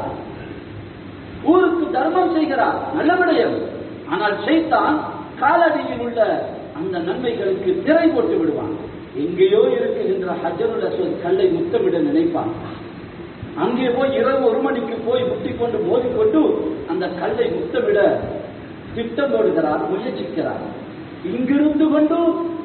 ஊருக்கு தர்மம் செய்கிறார் நல்ல விடயம் ஆனால் செய்தான் காலடியில் உள்ள அந்த நன்மைகளுக்கு திரை போட்டு விடுவான் எங்கேயோ இருக்குகின்ற ஹஜருல் அஸ்வத் கல்லை முத்தமிட நினைப்பான் அங்கே போய் இரவு ஒரு மணிக்கு போய் முட்டிக்கொண்டு மோதிக்கொண்டு அந்த கல்லை முத்தமிட திட்டம் போடுகிறார் முயற்சிக்கிறார் இங்கிருந்து கொண்டு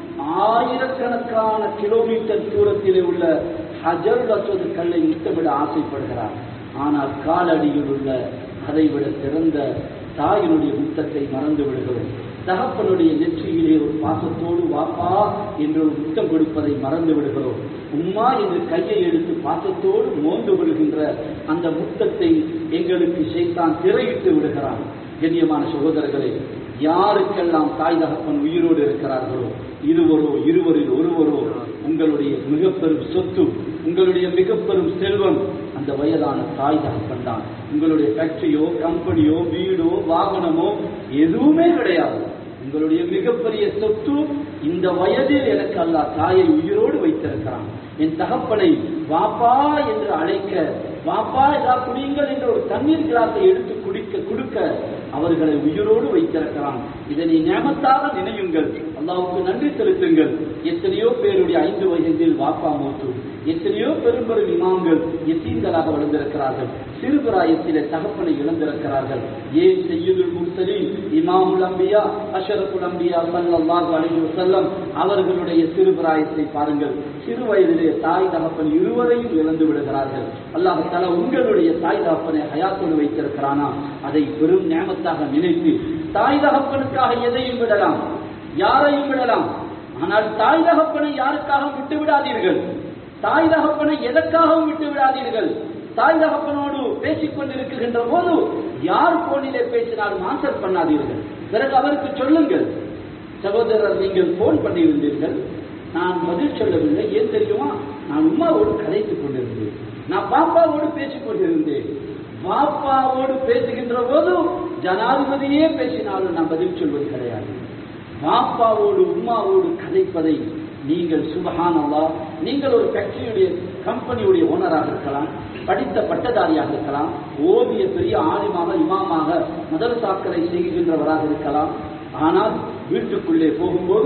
ஆயிரக்கணக்கான கிலோமீட்டர் தூரத்திலே உள்ள ஹஜருல் அஸ்வத் கல்லை முத்தமிட ஆசைப்படுகிறார் ஆனால் காலடியில் உள்ள அதைவிட சிறந்த தாயினுடைய முத்தத்தை மறந்து விடுகிறோம் தகப்பனுடைய நெற்றியிலே ஒரு பாசத்தோடு வாப்பா என்று ஒரு முத்தம் கொடுப்பதை மறந்து விடுகிறோம் உம்மா என்று கையை எடுத்து பாசத்தோடு மோந்து விடுகின்ற அந்த முத்தத்தை எங்களுக்கு செய்தான் திரையிட்டு விடுகிறான் கண்ணியமான சகோதரர்களே யாருக்கெல்லாம் தாய் தகப்பன் உயிரோடு இருக்கிறார்களோ இருவரோ இருவரில் ஒருவரோ உங்களுடைய மிக பெரும் சொத்து உங்களுடைய மிக பெரும் செல்வம் அந்த வயதான தாய் தகப்பன் தான் உங்களுடைய ஃபேக்டரியோ கம்பெனியோ வீடோ வாகனமோ எதுவுமே கிடையாது உங்களுடைய மிகப்பெரிய சொத்து இந்த வயதில் எனக்கு அல்லா தாயை உயிரோடு வைத்திருக்கிறான் என் தகப்பனை வாப்பா என்று அழைக்க வாப்பா இதா குடியுங்கள் என்ற ஒரு தண்ணீர் கிளாஸை எடுத்து குடிக்க கொடுக்க அவர்களை உயிரோடு வைத்திருக்கிறான் இதனை நியமத்தாக நினையுங்கள் அல்லாவுக்கு நன்றி செலுத்துங்கள் எத்தனையோ பேருடைய ஐந்து வயதில் வாப்பா மூத்து எத்தனையோ பெரும் பெரும் இமாம்கள் எத்தீன்களாக வளர்ந்திருக்கிறார்கள் சிறுபிராயத்திலே தகப்பனை இழந்திருக்கிறார்கள் ஏன் செய்யுதுல் முர்சலின் இமாமுல் அம்பியா அஷரப்புல் அம்பியா சல்லல்லாஹு அலைஹி வஸல்லம் அவர்களுடைய சிறுபிராயத்தை பாருங்கள் சிறு வயதிலே தாய் தகப்பன் இருவரையும் இழந்து விடுகிறார்கள் அல்லாஹ் தலா உங்களுடைய தாய் தகப்பனை ஹயாத்தோடு வைத்திருக்கிறானா அதை பெரும் ஞாபகத்தாக நினைத்து தாய் தகப்பனுக்காக எதையும் விடலாம் யாரையும் விடலாம் ஆனால் தாய் தகப்பனை யாருக்காக விட்டு விடாதீர்கள் தாய் தகப்பனை எதற்காகவும் விட்டு விடாதீர்கள் தாய் தகப்பனோடு பேசிக் கொண்டிருக்கின்ற போது யார் போனிலே பேசினாலும் ஆன்சர் பண்ணாதீர்கள் பிறகு அவருக்கு சொல்லுங்கள் சகோதரர் நீங்கள் போன் பண்ணியிருந்தீர்கள் நான் பதில் சொல்லவில்லை ஏன் தெரியுமா நான் உமாவோடு கதைத்துக் கொண்டிருந்தேன் நான் பாப்பாவோடு பேசிக் கொண்டிருந்தேன் பாப்பாவோடு பேசுகின்ற போது ஜனாதிபதியே பேசினாலும் நான் பதில் சொல்வது கிடையாது பாப்பாவோடு உமாவோடு கதைப்பதை நீங்கள் சுபஹானல்லா நீங்கள் ஒரு ஃபேக்டரியுடைய கம்பெனியுடைய ஓனராக இருக்கலாம் படித்த பட்டதாரியாக இருக்கலாம் ஓவிய பெரிய ஆலிமாக இமாமாக முதல் சாக்கரை செய்கின்றவராக இருக்கலாம் ஆனால் வீட்டுக்குள்ளே போகும்போது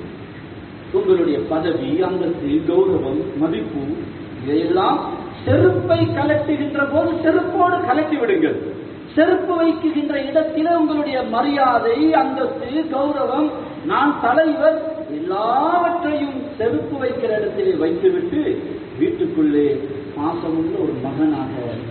உங்களுடைய பதவி அந்தஸ்து கௌரவம் மதிப்பு இதையெல்லாம் செருப்பை கலட்டுகின்ற போது செருப்போடு கலட்டி விடுங்கள் செருப்பு வைக்குகின்ற இடத்திலே உங்களுடைய மரியாதை அந்தஸ்து கௌரவம் நான் தலைவர் எல்லாவற்றையும் செருப்பு வைக்கிற இடத்திலே வைத்துவிட்டு வீட்டுக்குள்ளே பாசமுள்ள ஒரு மகனாக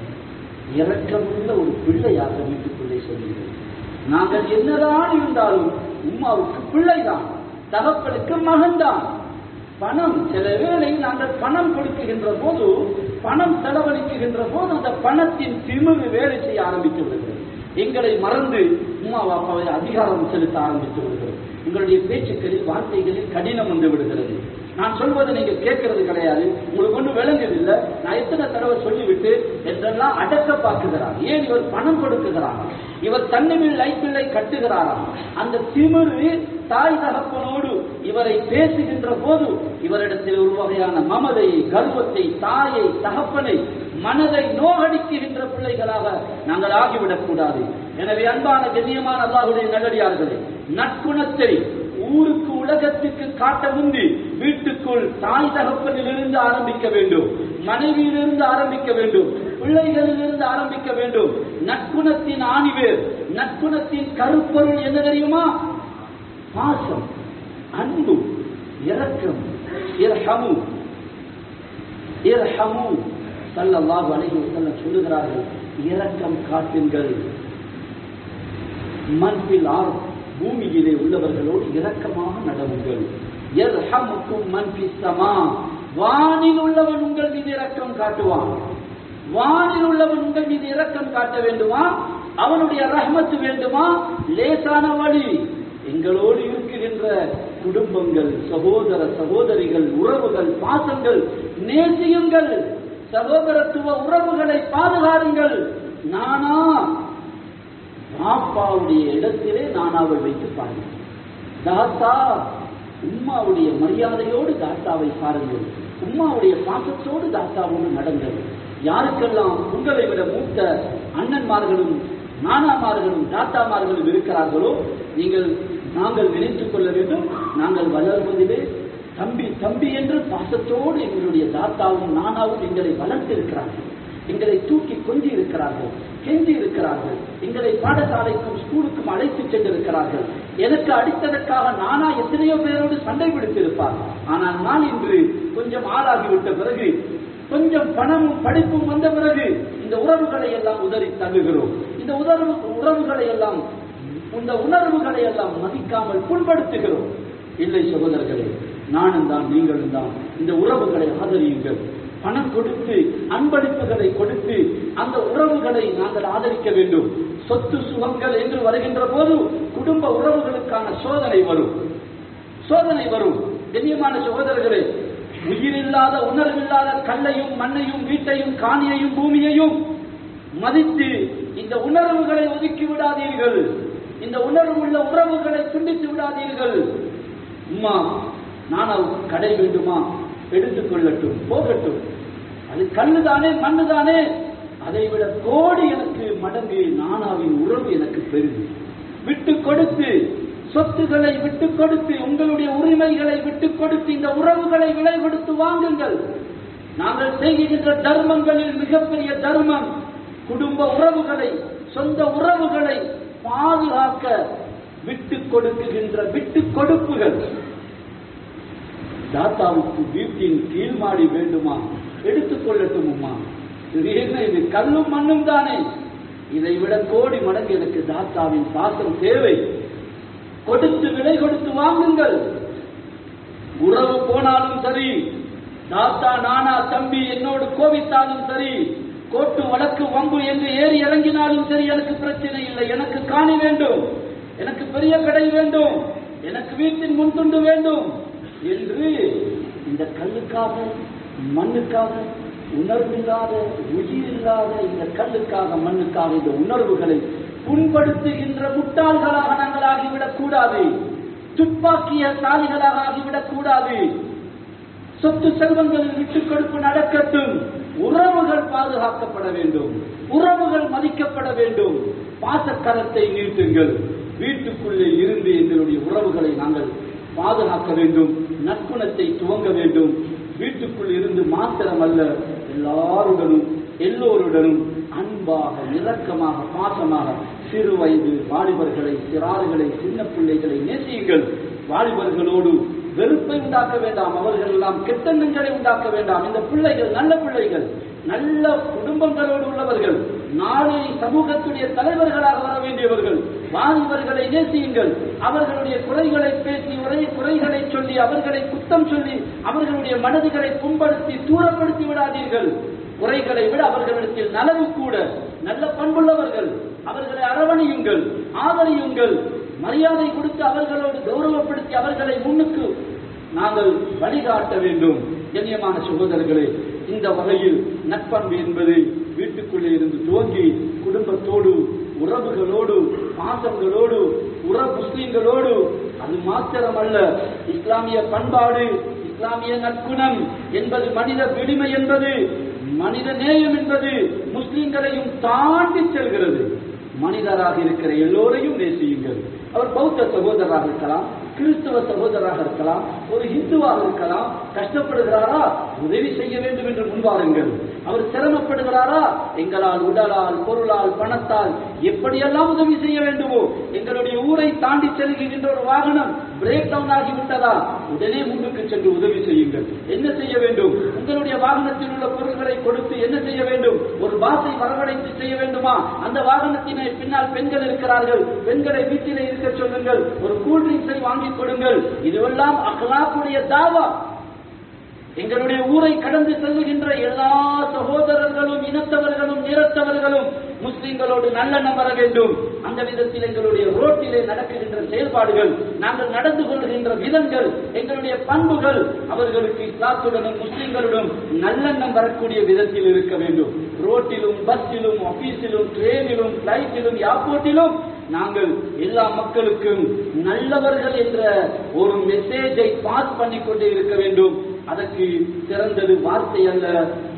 இரக்கமுள்ள ஒரு பிள்ளையாக வீட்டுக்குள்ளே சொல்லுங்கள் நாங்கள் என்னதான் இருந்தாலும் உமாவுக்கு பிள்ளைதான் தகப்பனுக்கு மகன்தான் பணம் சில வேளை நாங்கள் பணம் கொடுக்குகின்ற போது பணம் செலவழிக்குகின்ற போது அந்த பணத்தின் திமிரு வேலை செய்ய ஆரம்பித்து விடுகிறது எங்களை மறந்து உமா பாப்பாவை அதிகாரம் செலுத்த ஆரம்பித்து விடுகிறோம் உங்களுடைய பேச்சுக்களில் வார்த்தைகளில் கடினம் வந்து விடுகிறது நான் சொல்வதை நீங்க கேட்கறது கிடையாது உங்களுக்கு ஒன்றும் விளங்குதில்லை நான் எத்தனை தடவை சொல்லிவிட்டு என்றெல்லாம் அடக்க பார்க்குகிறார் ஏன் இவர் பணம் கொடுக்குகிறாராம் இவர் தன்னிமில் லைப்பிள்ளை கட்டுகிறாராம் அந்த திமிரு தாய் தகப்பனோடு இவரை பேசுகின்ற போது இவரிடத்தில் ஒரு வகையான மமதையை கர்வத்தை தாயை தகப்பனை மனதை நோகடிக்குகின்ற பிள்ளைகளாக நாங்கள் ஆகிவிடக் கூடாது எனவே அன்பான கண்ணியமான அல்லாஹுடைய நல்லடியார்களே நற்குணத்தை ஊருக்கு உலகத்துக்கு காட்ட முந்தி வீட்டுக்குள் தாய் தகப்பனிலிருந்து ஆரம்பிக்க வேண்டும் மனைவியிலிருந்து ஆரம்பிக்க வேண்டும் பிள்ளைகளிலிருந்து ஆரம்பிக்க வேண்டும் நற்குணத்தின் ஆணிவேர் நற்குணத்தின் கருப்பொருள் என்ன தெரியுமா பாசம் அன்பு இரக்கம் இரஹமு இரஹமு ஸல்லல்லாஹு அலைஹி வஸல்லம் சொல்லுகிறார்கள் இரக்கம் காட்டுங்கள் மன்பில் ஆர் பூமியிலே உள்ளவர்களோடு இரக்கமாக நடவுங்கள் எர்ஹமுக்கும் மன்பி சமா வானில் உள்ளவன் உங்கள் மீது இரக்கம் காட்டுவான் வானில் உள்ளவன் உங்கள் மீது இரக்கம் காட்ட வேண்டுமா அவனுடைய ரஹ்மத்து வேண்டுமா லேசான வழி எங்களோடு இருக்குகின்ற குடும்பங்கள் சகோதர சகோதரிகள் உறவுகள் பாசங்கள் நேசியுங்கள் சகோதரத்துவ உறவுகளை பாதுகாருங்கள் நானா பாப்பாவுடைய இடத்திலே நானாவை வைத்து பாருங்கள் தாத்தா உம்மாவுடைய மரியாதையோடு தாத்தாவை பாருங்கள் உம்மாவுடைய பாசத்தோடு தாத்தாவோடு நடங்கள் யாருக்கெல்லாம் உங்களை விட மூத்த அண்ணன்மார்களும் நானாமார்களும் தாத்தாமார்களும் இருக்கிறார்களோ நீங்கள் நாங்கள் நினைத்துக் கொள்ள வேண்டும் நாங்கள் வளர்வதிலே தம்பி தம்பி என்று பாசத்தோடு எங்களுடைய தாத்தாவும் நானாவும் எங்களை வளர்த்திருக்கிறார்கள் எங்களை தூக்கி கொஞ்சி இருக்கிறார்கள் கெஞ்சி இருக்கிறார்கள் எங்களை பாடசாலைக்கும் ஸ்கூலுக்கும் அழைத்து சென்றிருக்கிறார்கள் எனக்கு அடித்ததற்காக நானா எத்தனையோ பேரோடு சண்டை பிடித்திருப்பார் ஆனால் நான் இன்று கொஞ்சம் ஆளாகிவிட்ட பிறகு கொஞ்சம் பணமும் படிப்பும் வந்த பிறகு இந்த உறவுகளை எல்லாம் உதறி தள்ளுகிறோம் இந்த உணர்வு உறவுகளை எல்லாம் இந்த உணர்வுகளை எல்லாம் மதிக்காமல் புண்படுத்துகிறோம் இல்லை சகோதரர்களே நானும் தான் நீங்களும் தான் இந்த உறவுகளை ஆதரியுங்கள் பணம் கொடுத்து அன்பளிப்புகளை கொடுத்து அந்த உறவுகளை நாங்கள் ஆதரிக்க வேண்டும் சொத்து சுகங்கள் என்று வருகின்ற போது குடும்ப உறவுகளுக்கான சோதனை வரும் சோதனை வரும் கண்ணியமான சகோதரர்களே உயிரில்லாத உணர்வில்லாத கல்லையும் மண்ணையும் வீட்டையும் காணியையும் பூமியையும் மதித்து இந்த உணர்வுகளை ஒதுக்கி விடாதீர்கள் இந்த உணர்வு உள்ள உறவுகளை துண்டித்து விடாதீர்கள் அம்மா நான் கடை வேண்டுமா எடுத்துக் கொள்ளட்டும் போகட்டும் அது கல்லு தானே மண்ணு தானே அதை விட கோடி எனக்கு மடங்கு நானாவின் உறவு எனக்கு பெருது விட்டு கொடுத்து சொத்துக்களை விட்டு கொடுத்து உங்களுடைய உரிமைகளை விட்டு கொடுத்து இந்த உறவுகளை விலை கொடுத்து வாங்குங்கள் நாங்கள் செய்கின்ற தர்மங்களில் மிகப்பெரிய தர்மம் குடும்ப உறவுகளை சொந்த உறவுகளை பாதுகாக்க விட்டு கொடுக்குகின்ற விட்டு கொடுப்புகள் தாத்தாவுக்கு வீட்டின் கீழ் மாடி வேண்டுமா எடுத்துக் கொள்ளட்டும் அம்மா இது என்ன இது கல்லும் மண்ணும் தானே இதை விட கோடி மடங்கு எனக்கு தாத்தாவின் பாசம் தேவை கொடுத்து விலை கொடுத்து வாங்குங்கள் உறவு போனாலும் சரி தாத்தா நானா தம்பி என்னோடு கோபித்தாலும் சரி கோட்டு வழக்கு வம்பு என்று ஏறி இறங்கினாலும் சரி எனக்கு பிரச்சனை இல்லை எனக்கு காணி வேண்டும் எனக்கு பெரிய கடை வேண்டும் எனக்கு வீட்டின் முன்துண்டு வேண்டும் என்று இந்த கல்லுக்காக மண்ணுக்காக உணர்வில்லாத உயிரில்லாத இந்த கல்லுக்காக மண்ணுக்காக இந்த உணர்வுகளை புண்படுத்துகின்ற முட்டாள்களாக நாங்கள் ஆகிவிடக் கூடாது துப்பாக்கிய சாலிகளாக ஆகிவிடக் கூடாது சொத்து செல்வங்களில் விட்டுக் கொடுப்பு நடக்கட்டும் உறவுகள் பாதுகாக்கப்பட வேண்டும் உறவுகள் மதிக்கப்பட வேண்டும் பாசக்கரத்தை நீட்டுங்கள் வீட்டுக்குள்ளே இருந்து எங்களுடைய உறவுகளை நாங்கள் பாதுகாக்க வேண்டும் நற்குணத்தை துவங்க வேண்டும் வீட்டுக்குள் இருந்து மாத்திரமல்ல எல்லாருடனும் எல்லோருடனும் அன்பாக இரக்கமாக பாசமாக சிறு வயது வாலிபர்களை சிறாறுகளை சின்ன பிள்ளைகளை நேசியுங்கள் வாலிபர்களோடு வெறுப்பை உண்டாக்க வேண்டாம் அவர்கள் எல்லாம் கெட்டெண்ணங்களை உண்டாக்க வேண்டாம் இந்த பிள்ளைகள் நல்ல பிள்ளைகள் நல்ல குடும்பங்களோடு உள்ளவர்கள் நாளை சமூகத்துடைய தலைவர்களாக வர வேண்டியவர்கள் வாலிபர்களை நேசியுங்கள் அவர்களுடைய குறைகளை பேசி உரை குறைகளை சொல்லி அவர்களை குத்தம் சொல்லி அவர்களுடைய மனதுகளை புண்படுத்தி தூரப்படுத்தி விடாதீர்கள் குறைகளை விட அவர்களிடத்தில் நலவு கூட நல்ல பண்புள்ளவர்கள் அவர்களை அரவணையுங்கள் ஆதரியுங்கள் மரியாதை கொடுத்து அவர்களோடு கௌரவப்படுத்தி அவர்களை முன்னுக்கு நாங்கள் வழிகாட்ட வேண்டும் கண்ணியமான சகோதரர்களே இந்த வகையில் நட்பண்பு என்பது வீட்டுக்குள்ளே இருந்து துவங்கி குடும்பத்தோடு உறவுகளோடு பாசங்களோடு உற முஸ்லிம்களோடு அது மாத்திரமல்ல இஸ்லாமிய பண்பாடு இஸ்லாமிய நற்குணம் என்பது மனித விடுமை என்பது மனித நேயம் என்பது முஸ்லிம்களையும் தாண்டி செல்கிறது மனிதராக இருக்கிற எல்லோரையும் நேசியுங்கள் அவர் பௌத்த சகோதரராக இருக்கலாம் கிறிஸ்தவ சகோதரராக இருக்கலாம் ஒரு இந்துவாக இருக்கலாம் கஷ்டப்படுகிறாரா உதவி செய்ய வேண்டும் என்று முன்வாருங்கள் அவர் சிரமப்படுகிறாரா எங்களால் உடலால் பொருளால் பணத்தால் எப்படியெல்லாம் உதவி செய்ய வேண்டுமோ எங்களுடைய ஊரை தாண்டி செல்கின்ற ஒரு வாகனம் பிரேக் டவுன் ஆகிவிட்டதா உடனே முன்னுக்கு சென்று உதவி செய்யுங்கள் என்ன செய்ய வேண்டும் உங்களுடைய வாகனத்தில் உள்ள பொருட்களை கொடுத்து என்ன செய்ய வேண்டும் ஒரு பாசை வரவழைத்து செய்ய வேண்டுமா அந்த வாகனத்தினை பின்னால் பெண்கள் இருக்கிறார்கள் பெண்களை வீட்டிலே இருக்க சொல்லுங்கள் ஒரு கூல் ட்ரிங்க்ஸை வாங்கிக் கொடுங்கள் இதுவெல்லாம் அகலாக்குடைய தாவா எங்களுடைய ஊரை கடந்து செல்லுகின்ற எல்லா சகோதரர்களும் இனத்தவர்களும் நிறத்தவர்களும் முஸ்லிம்களோடு நல்லெண்ணம் வர வேண்டும் அந்த விதத்தில் எங்களுடைய ரோட்டிலே நடக்குகின்ற செயல்பாடுகள் நாங்கள் நடந்து கொள்கின்ற விதங்கள் எங்களுடைய பண்புகள் அவர்களுக்கு இஸ்லாத்துடனும் முஸ்லிம்களுடன் நல்லெண்ணம் வரக்கூடிய விதத்தில் இருக்க வேண்டும் ரோட்டிலும் பஸ்ஸிலும் ஆபீஸிலும் ட்ரெயினிலும் பிளைட்டிலும் ஏர்போர்ட்டிலும் நாங்கள் எல்லா மக்களுக்கும் நல்லவர்கள் என்ற ஒரு மெசேஜை பாஸ் பண்ணிக்கொண்டே இருக்க வேண்டும் அதற்கு சிறந்தது வார்த்தை அல்ல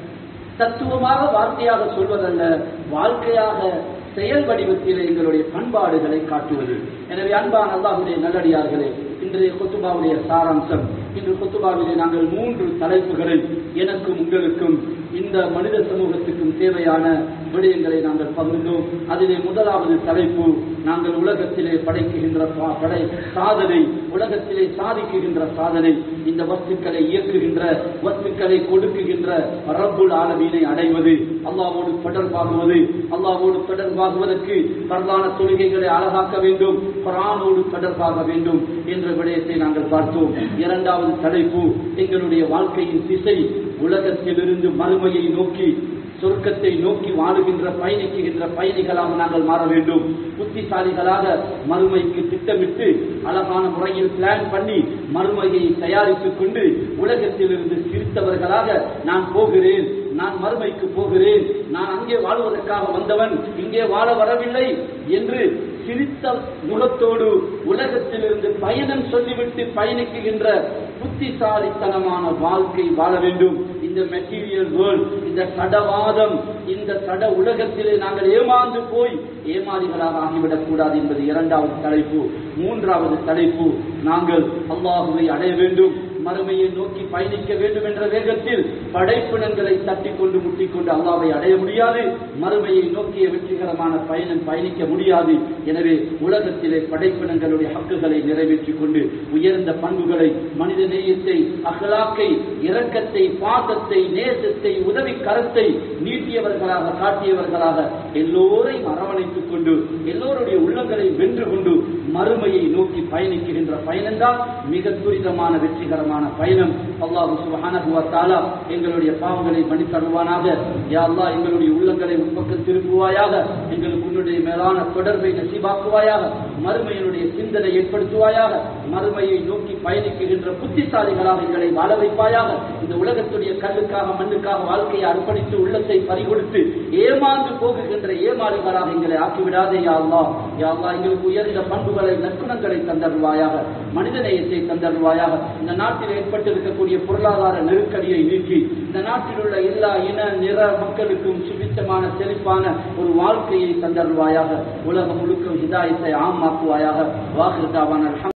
தத்துவமாக வார்த்தையாக சொல்வதல்ல வாழ்க்கையாக செயல் வடிவத்தில் எங்களுடைய பண்பாடுகளை காட்டுவது எனவே அன்பான அல்லாஹுடைய நல்லடியார்களே இன்றைய கொத்துபாவுடைய சாராம்சம் இன்று கொத்துபாவிலே நாங்கள் மூன்று தலைப்புகளை எனக்கும் உங்களுக்கும் இந்த மனித சமூகத்துக்கும் தேவையான விடயங்களை நாங்கள் பகிர்ந்தோம் அதிலே முதலாவது தலைப்பு நாங்கள் உலகத்திலே படைக்குகின்ற பா- படை சாதனை உலகத்திலே சாதிக்குகின்ற சாதனை இந்த வஸ்துக்களை இயக்குகின்ற வஸ்துக்களை கொடுக்குகின்ற ரப்புல் ஆலமீனை அடைவது அல்லாவோடு தொடர்பாகுவது அல்லாவோடு தொடர்பாகுவதற்கு பிரதான தொழுகைகளை அழகாக்க வேண்டும் குரானோடு தொடர்பாக வேண்டும் என்ற விடயத்தை நாங்கள் பார்த்தோம் இரண்டாவது தலைப்பு எங்களுடைய வாழ்க்கையின் திசை உலகத்திலிருந்து மறுமையை நோக்கி சொர்க்கத்தை நோக்கி வாழுகின்ற பயணிக்குகின்ற பயணிகளாக நாங்கள் மாற வேண்டும் புத்திசாலிகளாக மறுமைக்கு திட்டமிட்டு அழகான முறையில் பிளான் பண்ணி மறுமையை தயாரித்துக் கொண்டு உலகத்திலிருந்து சிரித்தவர்களாக நான் போகிறேன் நான் மறுமைக்கு போகிறேன் நான் அங்கே வாழ்வதற்காக வந்தவன் இங்கே வாழ வரவில்லை என்று சிரித்த முகத்தோடு உலகத்திலிருந்து பயணம் சொல்லிவிட்டு பயணிக்குகின்ற புத்திசாலித்தனமான வாழ்க்கை வாழ வேண்டும் இந்த மெட்டீரியல் வேர்ல்ட் இந்த சடவாதம் இந்த சட உலகத்திலே நாங்கள் ஏமாந்து போய் ஏமாளிகளாக ஆகிவிடக் கூடாது என்பது இரண்டாவது தலைப்பு மூன்றாவது தலைப்பு நாங்கள் அல்லாஹுவை அடைய வேண்டும் மறுமையை நோக்கி பயணிக்க வேண்டும் என்ற வேகத்தில் படைப்பினங்களை தட்டி கொண்டு முட்டிக்கொண்டு அல்லாவை அடைய முடியாது மறுமையை நோக்கிய வெற்றிகரமான பயணம் பயணிக்க முடியாது எனவே உலகத்திலே படைப்பினங்களுடைய ஹக்குகளை நிறைவேற்றிக் கொண்டு உயர்ந்த பண்புகளை மனித நேயத்தை அகலாக்கை இரக்கத்தை பாசத்தை நேசத்தை உதவி கரத்தை நீட்டியவர்களாக காட்டியவர்களாக எல்லோரையும் அரவணைத்துக் கொண்டு எல்லோருடைய உள்ளங்களை வென்று கொண்டு மறுமையை நோக்கி பயணிக்கின்ற பயணம்தான் மிக துரிதமான வெற்றிகரமான பயணம் அல்லாஹு சுப்ஹானஹு வ தஆலா எங்களுடைய பாவங்களை மன்னித்தருவானாக யா அல்லாஹ் எங்களுடைய உள்ளங்களை உட்பக்கம் திருப்புவாயாக எங்களுக்கு உன்னுடைய மேலான தொடர்பை நசீபாக்குவாயாக மறுமையினுடைய சிந்தனை ஏற்படுத்துவாயாக மறுமையை நோக்கி பயணிக்கின்ற புத்திசாலிகளாக எங்களை வாழ வைப்பாயாக இந்த உலகத்துடைய கல்லுக்காக மண்ணுக்காக வாழ்க்கையை அர்ப்பணித்து உள்ளத்தை பறிகொடுத்து ஏமாந்து போகுகின்ற ஏமாளிகளாக எங்களை ஆக்கிவிடாதே யா அல்லாஹ் யா அல்லாஹ் எங்களுக்கு உயர்ந்த பண்புகளை நற்குணங்களை தந்தருவாயாக மனிதநேயத்தை தந்தருவாயாக இந்த நாட்டில் ஏற்பட்டிருக்கக்கூடிய பொருளாதார நெருக்கடியை நீக்கி இந்த நாட்டில் உள்ள எல்லா இன நிற மக்களுக்கும் சுபித்தமான செழிப்பான ஒரு வாழ்க்கையை தந்தருவாயாக உலகம் முழுக்க ஹிதாயத்தை ஆமாக்குவாயாக வாகிருதாவான